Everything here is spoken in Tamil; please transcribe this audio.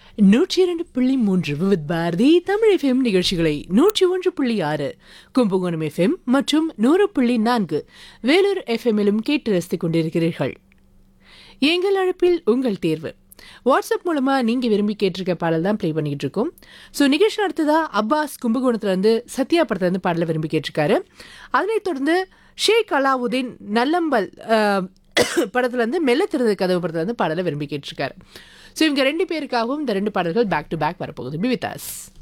நூற்றி இரண்டு புள்ளி மூன்று விவித் பாரதி தமிழ் எஃப்எம் நிகழ்ச்சிகளை நூற்றி ஒன்று புள்ளி ஆறு கும்பகோணம் எஃப்எம் மற்றும் நூறு புள்ளி நான்கு வேலூர் எஃப்எம்மிலும் கேட்டு ரசித்துக் கொண்டிருக்கிறீர்கள் எங்கள் அழைப்பில் உங்கள் தேர்வு வாட்ஸ்அப் மூலமா நீங்க விரும்பி கேட்டிருக்க பாடல் தான் ப்ளே பண்ணிட்டு இருக்கோம் ஸோ நிகழ்ச்சி அடுத்ததா அப்பாஸ் கும்பகோணத்துல இருந்து சத்யா படத்துல இருந்து பாடலை விரும்பி கேட்டிருக்காரு அதனைத் தொடர்ந்து ஷேக் அலாவுதீன் நல்லம்பல் அஹ், படத்துல இருந்து மெல்ல திறந்த கதவு படத்துல இருந்து பாடலை விரும்பி கேட்டிருக்காரு ஸோ இவங்க ரெண்டு பேருக்காகவும் இந்த ரெண்டு பாடல்கள் பேக் டு பேக் வரப்போகுது பி வித் அஸ்